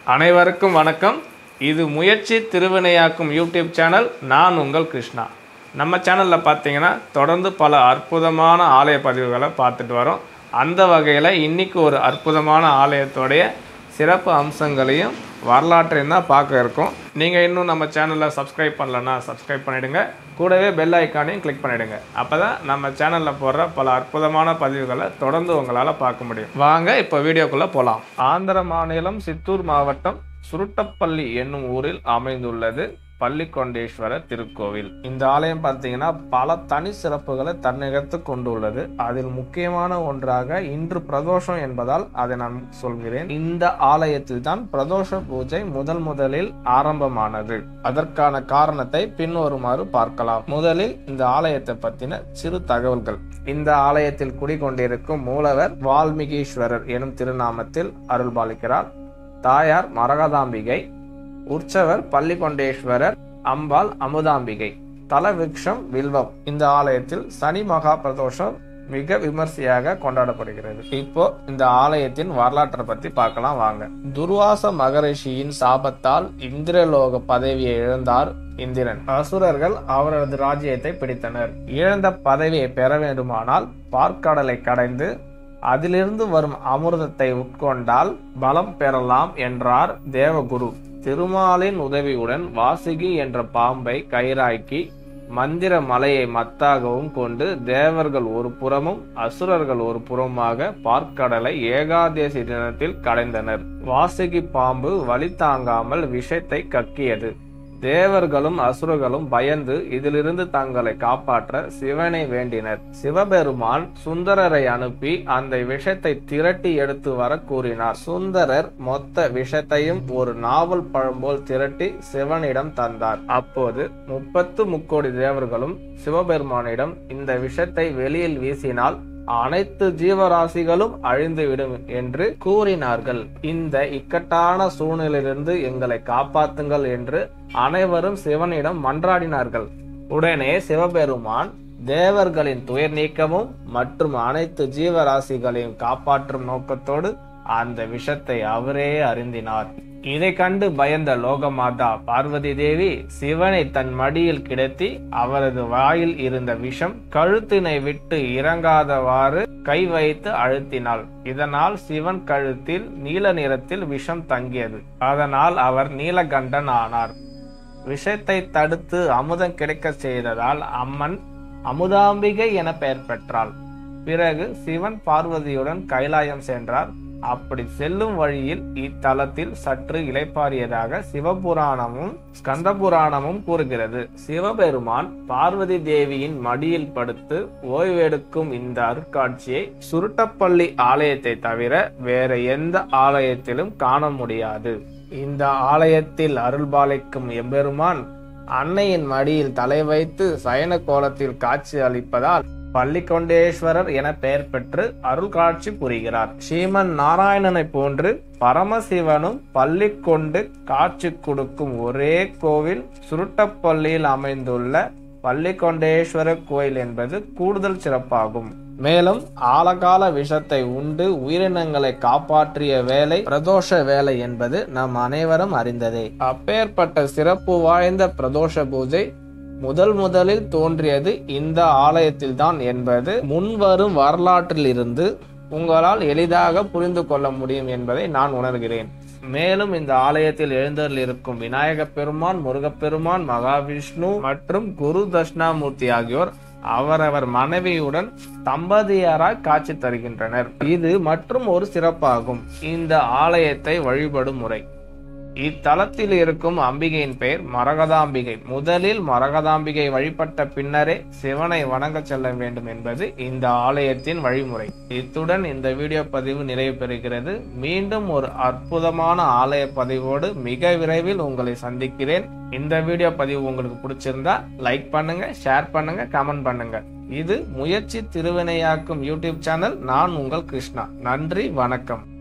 அனைவருக்கும் வணக்கம் இது முயற்சி திருவினையாக்கும் யூடியூப் சேனல் நான் உங்கள் கிருஷ்ணா நம்ம சேனலில் பார்த்தீங்கன்னா தொடர்ந்து பல அற்புதமான ஆலய பதிவுகளை பார்த்துட்டு வரோம் அந்த வகையில் இன்னைக்கு ஒரு அற்புதமான ஆலயத்தோடைய சிறப்பு அம்சங்களையும் வரலாற்றையும் தான் பார்க்க இருக்கோம் நீங்கள் இன்னும் நம்ம சேனலில் சப்ஸ்கிரைப் பண்ணலன்னா சப்ஸ்கிரைப் பண்ணிடுங்க கூடவே பெல் ஐக்கானையும் கிளிக் பண்ணிடுங்க அப்போ தான் நம்ம சேனலில் போடுற பல அற்புதமான பதிவுகளை தொடர்ந்து உங்களால் பார்க்க முடியும் வாங்க இப்போ வீடியோக்குள்ளே போகலாம் ஆந்திர மாநிலம் சித்தூர் மாவட்டம் சுருட்டப்பள்ளி என்னும் ஊரில் அமைந்துள்ளது பள்ளிக்கொண்டேஸ்வரர் திருக்கோவில் இந்த ஆலயம் பார்த்தீங்கன்னா பல தனி சிறப்புகளை தன்னிகத்து கொண்டுள்ளது அதில் முக்கியமான ஒன்றாக இன்று பிரதோஷம் என்பதால் அதை நான் சொல்கிறேன் இந்த ஆலயத்தில் தான் பிரதோஷ பூஜை முதல் முதலில் ஆரம்பமானது அதற்கான காரணத்தை பின்வருமாறு பார்க்கலாம் முதலில் இந்த ஆலயத்தை பற்றின சிறு தகவல்கள் இந்த ஆலயத்தில் குடிகொண்டிருக்கும் மூலவர் வால்மீகீஸ்வரர் எனும் திருநாமத்தில் அருள்பாலிக்கிறார் தாயார் மரகதாம்பிகை உற்சவர் பள்ளிகொண்டேஸ்வரர் அம்பாள் அமுதாம்பிகை தல விருட்சம் வில்வம் இந்த ஆலயத்தில் சனி மகா பிரதோஷம் மிக விமர்சையாக கொண்டாடப்படுகிறது இப்போ இந்த ஆலயத்தின் வரலாற்றை பத்தி பார்க்கலாம் வாங்க துர்வாச மகரிஷியின் சாபத்தால் இந்திரலோக பதவியை இழந்தார் இந்திரன் அசுரர்கள் அவரது ராஜ்யத்தை பிடித்தனர் இழந்த பதவியை பெற வேண்டுமானால் பார்க்கடலை கடைந்து அதிலிருந்து வரும் அமிர்தத்தை உட்கொண்டால் பலம் பெறலாம் என்றார் தேவகுரு திருமாலின் உதவியுடன் வாசுகி என்ற பாம்பை கயிறாக்கி மந்திர மலையை மத்தாகவும் கொண்டு தேவர்கள் ஒரு புறமும் அசுரர்கள் ஒரு புறமாக பார்க்கடலை ஏகாதேசி தினத்தில் கடைந்தனர் வாசுகி பாம்பு வலி தாங்காமல் விஷத்தை கக்கியது தேவர்களும் அசுரர்களும் பயந்து இதிலிருந்து தங்களை காப்பாற்ற சிவனை வேண்டினர் சிவபெருமான் சுந்தரரை அனுப்பி அந்த விஷத்தை திரட்டி எடுத்து வர கூறினார் சுந்தரர் மொத்த விஷத்தையும் ஒரு நாவல் பழம் போல் திரட்டி சிவனிடம் தந்தார் அப்போது முப்பத்து முக்கோடி தேவர்களும் சிவபெருமானிடம் இந்த விஷத்தை வெளியில் வீசினால் அனைத்து ஜீவராசிகளும் அழிந்துவிடும் என்று கூறினார்கள் இந்த இக்கட்டான சூழ்நிலையிலிருந்து எங்களை காப்பாத்துங்கள் என்று அனைவரும் சிவனிடம் மன்றாடினார்கள் உடனே சிவபெருமான் தேவர்களின் துயர் நீக்கமும் மற்றும் அனைத்து ஜீவராசிகளையும் காப்பாற்றும் நோக்கத்தோடு அந்த விஷத்தை அவரே அறிந்தினார் இதை கண்டு பயந்த லோகமாதா பார்வதி தேவி சிவனை தன் மடியில் கிடத்தி அவரது வாயில் இருந்த விஷம் கழுத்தினை விட்டு இறங்காதவாறு கை வைத்து அழுத்தினாள் இதனால் சிவன் கழுத்தில் நீல நிறத்தில் விஷம் தங்கியது அதனால் அவர் நீலகண்டன் ஆனார் விஷத்தை தடுத்து அமுதம் கிடைக்கச் செய்ததால் அம்மன் அமுதாம்பிகை என பெயர் பெற்றாள் பிறகு சிவன் பார்வதியுடன் கைலாயம் சென்றார் அப்படி செல்லும் வழியில் இத்தலத்தில் சற்று இளைப்பாறியதாக சிவபுராணமும் ஸ்கந்த புராணமும் கூறுகிறது சிவபெருமான் பார்வதி தேவியின் மடியில் படுத்து ஓய்வெடுக்கும் இந்த அருட்காட்சியை சுருட்டப்பள்ளி ஆலயத்தை தவிர வேற எந்த ஆலயத்திலும் காண முடியாது இந்த ஆலயத்தில் அருள்பாலிக்கும் எம்பெருமான் அன்னையின் மடியில் தலை வைத்து சயன கோலத்தில் காட்சி அளிப்பதால் பள்ளிக்கொண்டேஸ்வரர் என பெயர் பெற்று அருள் காட்சி புரிகிறார் ஸ்ரீமன் நாராயணனை போன்று பரமசிவனும் பள்ளி கொண்டு காட்சி கொடுக்கும் ஒரே கோவில் சுருட்டப்பள்ளியில் அமைந்துள்ள பள்ளிக்கொண்டேஸ்வரர் கோயில் என்பது கூடுதல் சிறப்பாகும் மேலும் ஆழகால விஷத்தை உண்டு உயிரினங்களை காப்பாற்றிய வேலை பிரதோஷ வேலை என்பது நம் அனைவரும் அறிந்ததே அப்பேற்பட்ட சிறப்பு வாய்ந்த பிரதோஷ பூஜை முதல் முதலில் தோன்றியது இந்த ஆலயத்தில்தான் என்பது முன்வரும் வரலாற்றில் இருந்து உங்களால் எளிதாக புரிந்து கொள்ள முடியும் என்பதை நான் உணர்கிறேன் மேலும் இந்த ஆலயத்தில் எழுந்தரில் இருக்கும் விநாயக பெருமான் முருகப்பெருமான் மகாவிஷ்ணு மற்றும் குரு தட்சிணாமூர்த்தி ஆகியோர் அவரவர் மனைவியுடன் தம்பதியராய் காட்சி தருகின்றனர் இது மற்றும் ஒரு சிறப்பாகும் இந்த ஆலயத்தை வழிபடும் முறை இத்தலத்தில் இருக்கும் அம்பிகையின் பெயர் மரகதாம்பிகை முதலில் மரகதாம்பிகை வழிபட்ட பின்னரே சிவனை வணங்க செல்ல வேண்டும் என்பது இந்த ஆலயத்தின் வழிமுறை இத்துடன் இந்த வீடியோ பதிவு நிறைவு பெறுகிறது மீண்டும் ஒரு அற்புதமான ஆலய பதிவோடு மிக விரைவில் உங்களை சந்திக்கிறேன் இந்த வீடியோ பதிவு உங்களுக்கு பிடிச்சிருந்தா லைக் பண்ணுங்க ஷேர் பண்ணுங்க கமெண்ட் பண்ணுங்க இது முயற்சி திருவினையாக்கும் யூடியூப் சேனல் நான் உங்கள் கிருஷ்ணா நன்றி வணக்கம்